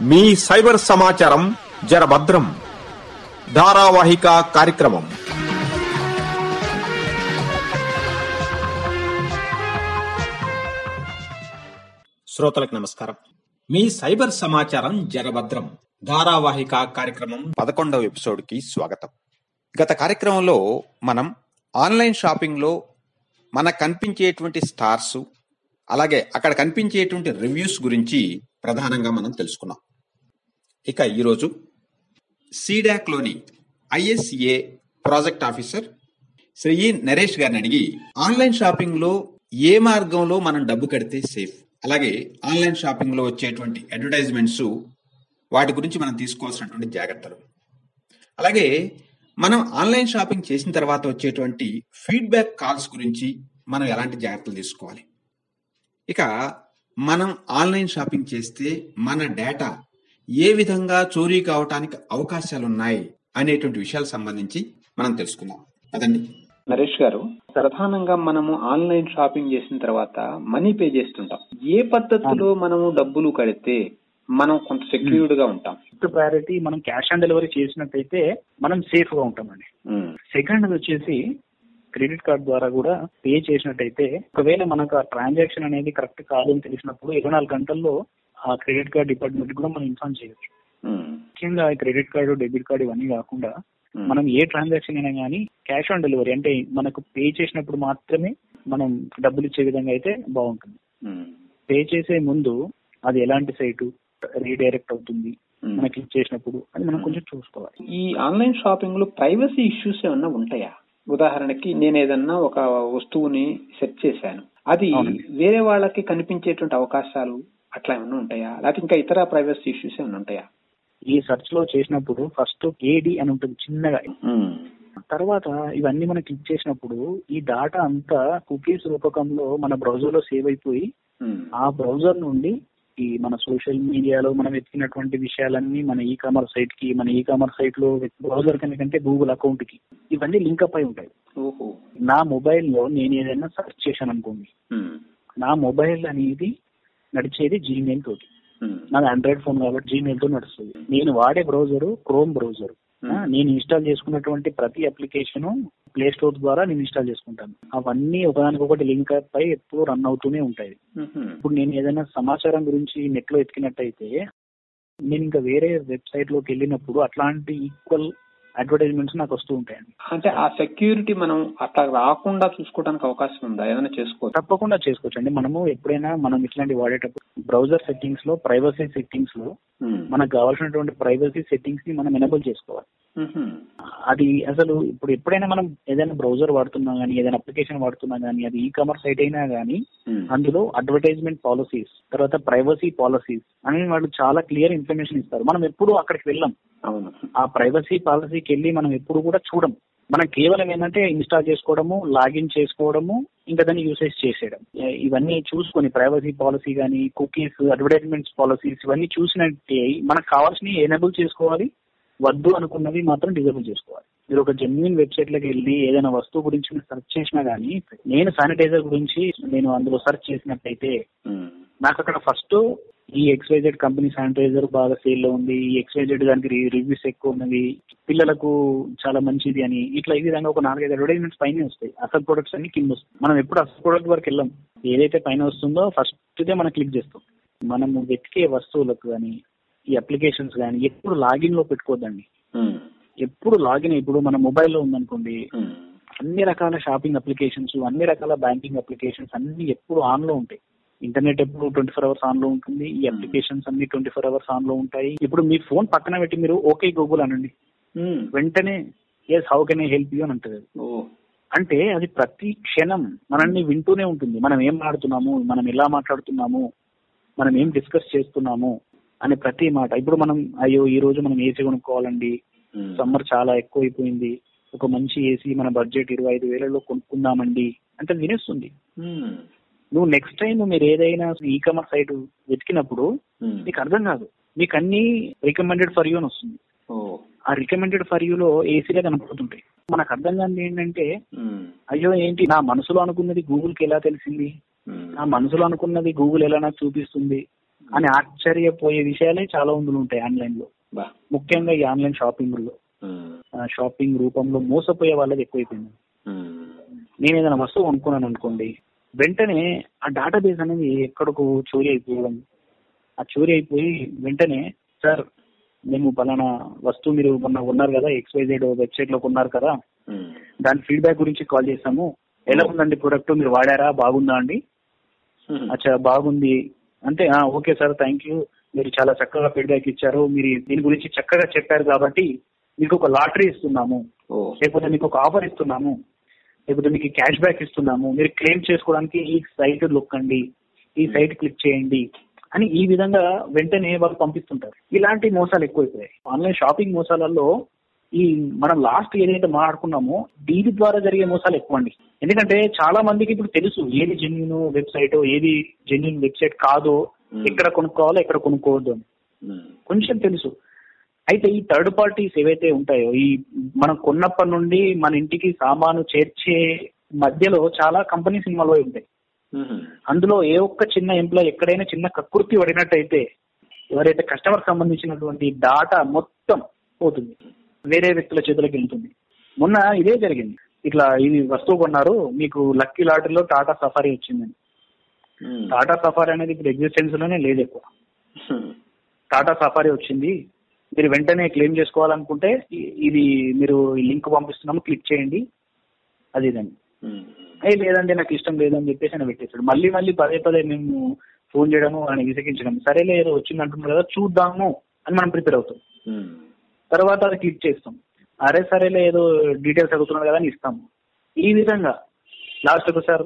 మీ cyber సమాచారం జరభద్రం ధారావాహిక కార్యక్రమం శ్రోతలకు నమస్కారం మీ సైబర్ సమాచారం జరభద్రం ధారావాహిక కార్యక్రమం పదకొండవ ఎపిసోడ్ కి స్వాగతం గత కార్యక్రమంలో మనం ఆన్లైన్ షాపింగ్ లో మనకు కనిపించేటువంటి స్టార్స్ అలాగే అక్కడ కనిపించేటువంటి రివ్యూస్ గురించి ప్రధానంగా మనం తెలుసుకున్నాం ఇక ఈరోజు సీడాక్ లోని ఐఎస్ఏ ప్రాజెక్ట్ ఆఫీసర్ శ్రీ ఈ నరేష్ గారిని అడిగి ఆన్లైన్ షాపింగ్ లో ఏ మార్గంలో మనం డబ్బు కడితే సేఫ్ అలాగే ఆన్లైన్ షాపింగ్ లో వచ్చేటువంటి అడ్వర్టైజ్మెంట్స్ వాటి గురించి మనం తీసుకోవాల్సినటువంటి జాగ్రత్తలు అలాగే మనం ఆన్లైన్ షాపింగ్ చేసిన తర్వాత వచ్చేటువంటి ఫీడ్బ్యాక్ కాల్స్ గురించి మనం ఎలాంటి జాగ్రత్తలు తీసుకోవాలి ఇక మనం ఆన్లైన్ షాపింగ్ చేస్తే మన డేటా ఏ విధంగా చోరీ కావటానికి అవకాశాలు ఉన్నాయి అనేటువంటి విషయాలకు సంబంధించి మనం తెలుసుకుందాం అదండి నరేష్ గారు ప్రధానంగా మనము ఆన్లైన్ షాపింగ్ చేసిన తర్వాత మనీ పే చేస్తుంటాం ఏ పద్ధతిలో మనము డబ్బులు కడితే మనం కొంత సెక్యూర్డ్ గా ఉంటాం ఫస్ట్ ప్రయారిటీ మనం క్యాష్ ఆన్ డెలివరీ చేసినట్టయితే మనం సేఫ్ గా ఉంటామండి ఉమ్, సెకండ్ వచ్చేసి క్రెడిట్ కార్డ్ ద్వారా కూడా పే చేసినట్టయితే ఒకవేళ మనకు ఆ ట్రాన్సాక్షన్ అనేది కరెక్ట్ కాదు అని తెలిసినప్పుడు ఇరవై నాలుగు గంటల్లో ఆ క్రెడిట్ కార్డ్ డిపార్ట్మెంట్ కూడా మనం ఇన్ఫార్మ్ చేయొచ్చు ఉమ్, ముఖ్యంగా క్రెడిట్ కార్డు డెబిట్ కార్డు ఇవన్నీ కాకుండా ఉమ్, మనం ఏ ట్రాన్సాక్షన్ అయినా కానీ క్యాష్ ఆన్ డెలివరీ అంటే మనకు పే చేసినప్పుడు మాత్రమే మనం డబ్బులు ఇచ్చే విధంగా అయితే బాగుంటుంది ఉమ్, పే చేసే ముందు అది ఎలాంటి సైటు రీడైరెక్ట్ అవుతుంది ఉమ్. మనం క్లిక్ చేసినప్పుడు అది మనం కొంచెం చూసుకోవాలి ఈ ఆన్లైన్ షాపింగ్ లో ప్రైవసీ ఇష్యూస్ ఏమన్నా ఉంటాయా ఉదాహరణకి నేను ఏదన్నా ఒక వస్తువుని సెర్చ్ చేశాను అది అవునండి. వేరే వాళ్ళకి కనిపించేటువంటి అవకాశాలు అట్లా ఏమన్నా ఉంటాయా లేకపోతే ఇంకా ఇతర ప్రైవసీ ఇష్యూస్ ఏమన్నా ఉంటాయా ఈ సెర్చ్ లో చేసినప్పుడు ఫస్ట్ ఏడి అని ఉంటుంది చిన్నగా ఉమ్, తర్వాత ఇవన్నీ మనం క్లిక్ చేసినప్పుడు ఈ డాటా అంతా కుకీస్ రూపకంలో మన బ్రౌజర్ లో సేవ్ అయిపోయి ఉమ్, ఆ బ్రౌజర్ నుండి ఈ మన సోషల్ మీడియాలో మనం వెతికినటువంటి విషయాలన్నీ మన ఈ కామర్స్ సైట్ కి మన ఈ కామర్స్ సైట్ లో బ్రౌజర్ కనుకంటే గూగుల్ అకౌంట్ కి ఇవన్నీ లింక్ అప్ అయి ఉంటాయి ఓహో నా మొబైల్లో నేను ఏదైనా సెర్చ్ చేశాను అనుకోండి ఉమ్, నా మొబైల్ అనేది నడిచేది జీమెయిల్ తోటి ఉమ్, నాది ఆండ్రాయిడ్ ఫోన్ కాబట్టి జీమెయిల్ తో నడుస్తుంది నేను వాడే బ్రౌజర్ క్రోమ్ బ్రౌజర్ నేను ఇన్స్టాల్ చేసుకున్నటువంటి ప్రతి అప్లికేషన్ ప్లే స్టోర్ ద్వారా నేను ఇన్స్టాల్ చేసుకుంటాను అవన్నీ ఒకదానికొకటి లింక్ అప్ అయి ఎప్పుడు రన్ అవుతూనే ఉంటాయి ఉమ్, ఇప్పుడు నేను ఏదైనా సమాచారం గురించి నెట్ లో ఎతికినట్టయితే నేను ఇంకా వేరే వెబ్సైట్ లోకి వెళ్ళినప్పుడు అట్లాంటి ఈక్వల్ అడ్వర్టైజ్మెంట్స్ నాకు వస్తూ ఉంటాయండి అంటే ఆ సెక్యూరిటీ మనం అట్లా రాకుండా చూసుకోవడానికి అవకాశం ఉందా ఏదైనా చేసుకోవచ్చు తప్పకుండా చేసుకోవచ్చండి మనము ఎప్పుడైనా మనం ఇట్లాంటి వాడేటప్పుడు బ్రౌజర్ సెట్టింగ్స్ లో ప్రైవసీ సెట్టింగ్స్ లో మనకు కావాల్సినటువంటి ప్రైవసీ సెట్టింగ్స్ ని మనం ఎనబుల్ చేసుకోవాలి అది అసలు ఇప్పుడు ఎప్పుడైనా మనం ఏదైనా బ్రౌజర్ వాడుతున్నా గానీ ఏదైనా అప్లికేషన్ వాడుతున్నా గానీ అది ఈ కామర్స్ సైట్ అయినా గానీ అందులో అడ్వర్టైజ్మెంట్ పాలసీస్ తర్వాత ప్రైవసీ పాలసీస్ అని వాళ్ళు చాలా క్లియర్ ఇన్ఫర్మేషన్ ఇస్తారు మనం ఎప్పుడు అక్కడికి వెళ్ళాం అవును ఆ ప్రైవసీ పాలసీకి వెళ్ళి మనం ఎప్పుడు కూడా చూడం మనం కేవలం ఏంటంటే ఇన్స్టాల్ చేసుకోవడము లాగిన్ చేసుకోవడము ఇంకా దాన్ని యూసేజ్ చేసేయడం ఏ- ఇవన్నీ చూసుకొని ప్రైవసీ పాలసీ కానీ కుకీస్ అడ్వర్టైజ్మెంట్స్ పాలసీస్ ఇవన్నీ చూసినట్టే మనకు కావాల్సినవి ఎనేబుల్ చేసుకోవాలి వద్దు అనుకున్నవి మాత్రం డిజేబుల్ చేసుకోవాలి మీరు ఒక జెన్యున్ వెబ్సైట్ లోకి వెళ్ళి ఏదైనా వస్తువు గురించి మీరు సెర్చ్ చేసినా గానీ నేను శానిటైజర్ గురించి నేను అందులో సెర్చ్ చేసినట్టయితే నాకు అక్కడ ఫస్ట్ ఈ ఎక్స్వైజెడ్ కంపెనీ శానిటైజర్ బాగా సేల్ లో ఉంది ఈ ఎక్స్వైజెడ్ దానికి రివ్యూస్ ఎక్కువ ఉన్నవి పిల్లలకు చాలా మంచిది అని ఇట్లా ఈ విధంగా ఒక నాలుగైదు అడ్వర్టైజ్మెంట్స్ పైన వస్తాయి అసలు ప్రొడక్ట్స్ అన్ని కింద వస్తాయి మనం ఎప్పుడు అసలు ప్రొడక్ట్ వరకు వెళ్ళాం ఏదైతే పైన వస్తుందో ఫస్ట్ దే మనం క్లిక్ చేస్తాం మనము వెతికే వస్తువులకు కానీ ఈ అప్లికేషన్స్ కానీ ఎప్పుడు లాగిన్ లో పెట్టుకోవద్దండి ఎప్పుడు లాగిన్ ఇప్పుడు మన మొబైల్లో ఉందనుకోండి అన్ని రకాల షాపింగ్ అప్లికేషన్స్ అన్ని రకాల బ్యాంకింగ్ అప్లికేషన్స్ అన్ని ఎప్పుడు ఆన్ లో ఉంటాయి ఇంటర్నెట్ ఎప్పుడు ట్వంటీ ఫోర్ అవర్స్ ఆన్ లో ఉంటుంది ఈ అప్లికేషన్స్ అన్ని ట్వంటీ ఫోర్ అవర్స్ ఆన్ లో ఉంటాయి ఇప్పుడు మీ ఫోన్ పక్కన పెట్టి మీరు ఓకే గూగుల్ అనండి వెంటనే yes how can I help you అని అంటది ఓ అంటే అది ప్రతి క్షణం మనల్ని వింటూనే ఉంటుంది మనం ఏం మాట్లాడుతున్నాము మనం ఎలా మాట్లాడుతున్నాము మనం ఏం డిస్కస్ చేస్తున్నాము అనే ప్రతి మాట ఇప్పుడు మనం అయ్యో ఈ రోజు మనం ఏసీ కొనుక్కోవాలండి సమ్మర్ చాలా ఎక్కువైపోయింది ఒక మంచి ఏసీ మన బడ్జెట్ ఇరవై ఐదు వేలలో కొనుక్కుందామండి అంటే అది వినేస్తుంది నువ్వు నెక్స్ట్ టైం మీరు ఏదైనా ఈ కామర్స్ సైట్ వెతికినప్పుడు నీకు అర్థం కాదు మీకు అన్ని రికమెండెడ్ ఫర్ యూ అని వస్తుంది ఓ ఆ రికమెండెడ్ ఫర్ యూలో ఏసీలే కనపడుతుంటాయి మనకు అర్థం కాని ఏంటంటే అయ్యో ఏంటి నా మనసులో అనుకున్నది గూగుల్ కి ఎలా తెలిసింది నా మనసులో అనుకున్నది గూగుల్ ఎలా నాకు చూపిస్తుంది అని ఆశ్చర్యపోయే విషయాలే చాలా అందులో ఉంటాయి ఆన్లైన్ లో బా ముఖ్యంగా ఈ ఆన్లైన్ షాపింగ్ లో ఉమ్, ఆ, షాపింగ్ రూపంలో మోసపోయే వాళ్ళది ఎక్కువైపోయింది ఉమ్, నేను ఏదైనా వస్తువు కొనుక్కున్నాను అనుకోండి వెంటనే ఆ డేటాబేస్ అనేది ఎక్కడికి చోరీ అయిపోవడం ఆ చోరీ అయిపోయి వెంటనే సార్ మేము పలానా వస్తువు మీరు మొన్న ఉన్నారు కదా ఎక్స్వైజెడ్ వెబ్సైట్ లో కొన్నారు కదా ఉమ్, దాని ఫీడ్బ్యాక్ గురించి కాల్ చేసాము ఎలా ఉందండి ప్రొడక్ట్ మీరు వాడారా బాగుందా అండి ఉమ్, అచ్చా బాగుంది అంటే "ఆ, ఓకే సార్ థ్యాంక్ యూ మీరు చాలా చక్కగా ఫీడ్బ్యాక్ ఇచ్చారు మీరు దీని గురించి చక్కగా చెప్పారు కాబట్టి మీకు ఒక లాటరీ ఇస్తున్నాము ఓ లేకపోతే మీకు ఒక ఆఫర్ ఇస్తున్నాము లేకపోతే మీకు క్యాష్ బ్యాక్ ఇస్తున్నాము మీరు క్లెయిమ్ చేసుకోవడానికి ఈ సైట్ నొక్కండి ఈ సైట్ క్లిక్ చేయండి అని ఈ విధంగా వెంటనే వాళ్ళు పంపిస్తుంటారు ఇలాంటి మోసాలు ఎక్కువైపోయాయి ఆన్లైన్ షాపింగ్ మోసాలలో ఈ మనం లాస్ట్ ఏదైతే మాట్లాడుకున్నామో దీని ద్వారా జరిగే మోసాలు ఎక్కువ అండి ఎందుకంటే చాలా మందికి ఇప్పుడు తెలుసు ఏది జెన్యున్ వెబ్సైట్ ఏది జెన్యున్ వెబ్సైట్ కాదో Hmm. ఎక్కడ కొనుక్కోవాలో ఎక్కడ కొనుక్కోవద్దు అని ఉమ్, కొంచెం తెలుసు అయితే ఈ థర్డ్ పార్టీస్ ఏవైతే ఉంటాయో ఈ మనం కొన్నప్పటి నుండి మన ఇంటికి సామాను చేర్చే మధ్యలో చాలా కంపెనీస్ ఇన్వాల్వ్ అయి ఉంటాయి ఉమ్, అందులో ఏ ఒక్క చిన్న ఎంప్లాయ్ ఎక్కడైనా చిన్న కక్కుర్తి పడినట్టయితే ఎవరైతే కస్టమర్ సంబంధించినటువంటి డాటా మొత్తం పోతుంది వేరే వ్యక్తుల చేతులకు వెళ్తుంది మొన్న ఇదే జరిగింది ఇట్లా ఇది వస్తువు కొన్నారు మీకు లక్కీ లాటరీలో టాటా సఫారీ వచ్చిందని ఉమ్, టాటా సఫారీ అనేది ఇప్పుడు ఎగ్జిస్టెన్స్ లోనే లేదు ఎక్కువ ఉమ్, టాటా సఫారీ వచ్చింది మీరు వెంటనే క్లెయిమ్ చేసుకోవాలనుకుంటే ఇ- ఇది మీరు ఈ లింక్ పంపిస్తున్నాము క్లిక్ చేయండి అది ఇదండి ఉమ్, ఏ లేదండి నాకు ఇష్టం లేదని చెప్పేసి ఆయన పెట్టేశాడు మళ్ళీ మళ్ళీ పదే పదే మేము ఫోన్ చేయడము ఆయన విసిగించడం సరేలే ఏదో వచ్చింది అంటున్నారు కదా చూద్దాము అని మనం ప్రిపేర్ అవుతాం ఉమ్, తర్వాత అది క్లిక్ చేస్తాం అరే సరేలే ఏదో డీటెయిల్స్ అడుగుతున్నారు కదా అని ఇస్తాము ఈ విధంగా లాస్ట్ సార్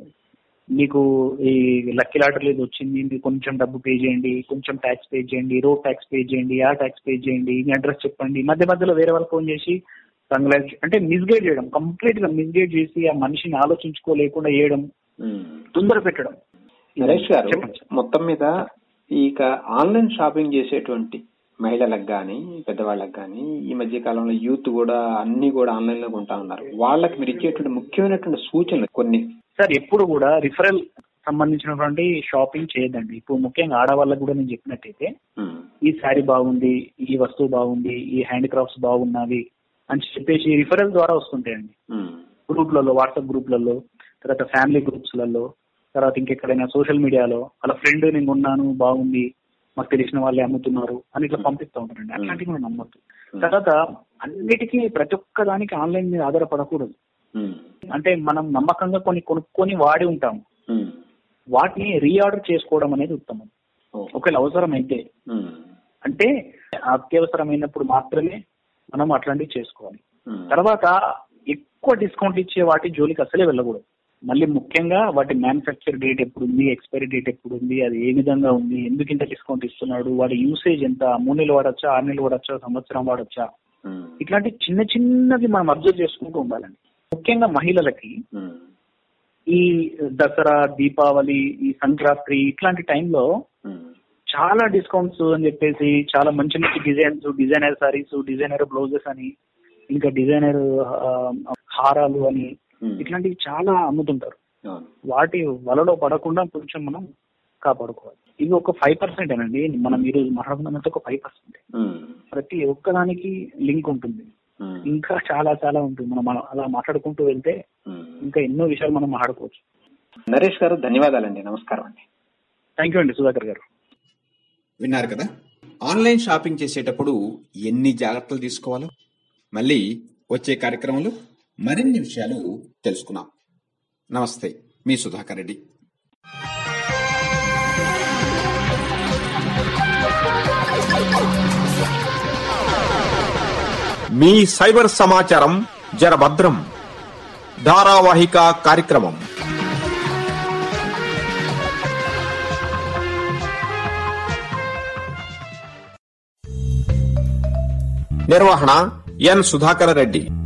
మీకు ఈ లక్కీ లాటరీ ఇది వచ్చింది మీరు కొంచెం డబ్బు పే చేయండి కొంచెం ట్యాక్స్ పే చేయండి రోడ్ ట్యాక్స్ పే చేయండి ఆ ట్యాక్స్ పే చేయండి మీ అడ్రస్ చెప్పండి మధ్య మధ్యలో వేరే వాళ్ళు ఫోన్ చేసి రంగుల అంటే మిస్గైడ్ చేయడం కంప్లీట్ గా మిస్గైడ్ చేసి ఆ మనిషిని ఆలోచించుకోలేకుండా చేయడం ఉమ్. తొందర పెట్టడం నరేష్ గారు చెప్పండి సార్. మొత్తం మీద ఇక ఆన్లైన్ షాపింగ్ చేసేటువంటి మహిళలకు కానీ పెద్దవాళ్ళకి కానీ ఈ మధ్య కాలంలో యూత్ కూడా అన్ని కూడా ఆన్లైన్ లో కొంటా ఉన్నారు వాళ్ళకి మీరు ఇచ్చేటువంటి ముఖ్యమైనటువంటి సూచనలు కొన్ని సార్ ఎప్పుడు కూడా రిఫరల్ సంబంధించినటువంటి షాపింగ్ చేయదండి ఇప్పుడు ముఖ్యంగా ఆడవాళ్ళకు కూడా నేను చెప్పినట్టయితే ఉమ్, ఈ శారీ బాగుంది ఈ వస్తువు బాగుంది ఈ హ్యాండ్ క్రాఫ్ట్స్ బాగున్నవి అని చెప్పేసి రిఫరల్ ద్వారా వస్తుంటాయండి ఉమ్, గ్రూప్లలో వాట్సాప్ గ్రూప్లలో తర్వాత ఫ్యామిలీ గ్రూప్స్లలో తర్వాత ఇంకెక్కడైనా సోషల్ మీడియాలో వాళ్ళ ఫ్రెండ్ నేను ఉన్నాను బాగుంది మాకు తెలిసిన వాళ్ళే అమ్ముతున్నారు అని ఇట్లా పంపిస్తూ ఉంటారండి అట్లాంటివి మనం నమ్మొద్దు తర్వాత అన్నిటికీ ప్రతి ఒక్క దానికి ఆన్లైన్ మీద ఆధారపడకూడదు ఉమ్, అంటే మనం నమ్మకంగా కొన్ని కొనుక్కొని వాడి ఉంటాము ఉమ్, వాటిని రీఆర్డర్ చేసుకోవడం అనేది ఉత్తమం ఓ, ఒకవేళ అవసరం అయితే ఉమ్, అంటే అత్యవసరమైనప్పుడు మాత్రమే మనం అట్లాంటివి చేసుకోవాలి ఉమ్, తర్వాత ఎక్కువ డిస్కౌంట్ ఇచ్చే వాటి జోలికి అసలే వెళ్ళకూడదు మళ్ళీ ముఖ్యంగా వాటి మ్యానుఫ్యాక్చర్ డేట్ ఎప్పుడు ఉంది ఎక్స్పైరీ డేట్ ఎప్పుడు ఉంది అది ఏ విధంగా ఉంది ఎందుకు ఇంత డిస్కౌంట్ ఇస్తున్నాడు వాడి యూసేజ్ ఎంత మూడు నెలలు వాడచ్చా ఆరు నెలలు వాడచ్చా సంవత్సరం వాడచ్చా ఉమ్, ఇట్లాంటి చిన్న చిన్నవి మనం అబ్జర్వ్ చేసుకుంటూ ఉండాలండి ముఖ్యంగా మహిళలకి ఉమ్, ఈ దసరా దీపావళి ఈ సంక్రాంతి ఇట్లాంటి టైంలో ఉమ్, చాలా డిస్కౌంట్స్ అని చెప్పేసి చాలా మంచి మంచి designs designer saris designer blouses అని ఇంకా డిజైనర్ హారాలు అని ఉమ్, ఇట్లాంటివి చాలా అమ్ముతుంటారు అవును. వాటి వలలో పడకుండా కొంచెం మనం కాపాడుకోవాలి ఇది ఒక ఫైవ్ పర్సెంట్ అనండి మనం ఈ రోజు మాట్లాడుకున్నట్టు ఒక ఫైవ్ పర్సెంట్ ఉమ్, ప్రతి ఒక్కదానికి లింక్ ఉంటుంది ఉమ్, ఇంకా చాలా చాలా ఉంటుంది మనం మనం అలా మాట్లాడుకుంటూ వెళ్తే ఉమ్. ఇంకా ఎన్నో విషయాలు మనం మాట్లాడుకోవచ్చు నరేష్ గారు ధన్యవాదాలండి నమస్కారం అండి థ్యాంక్ యూ అండి సుధాకర్ గారు విన్నారు కదా ఆన్లైన్ షాపింగ్ చేసేటప్పుడు ఎన్ని జాగ్రత్తలు తీసుకోవాలో మళ్ళీ వచ్చే కార్యక్రమంలో మరిన్ని విషయాలు తెలుసుకుందాం నమస్తే మీ సుధాకర్ రెడ్డి మీ సైబర్ సమాచారం జరభద్రం ధారావాహిక కార్యక్రమం నిర్వహణ ఎన్ సుధాకర రెడ్డి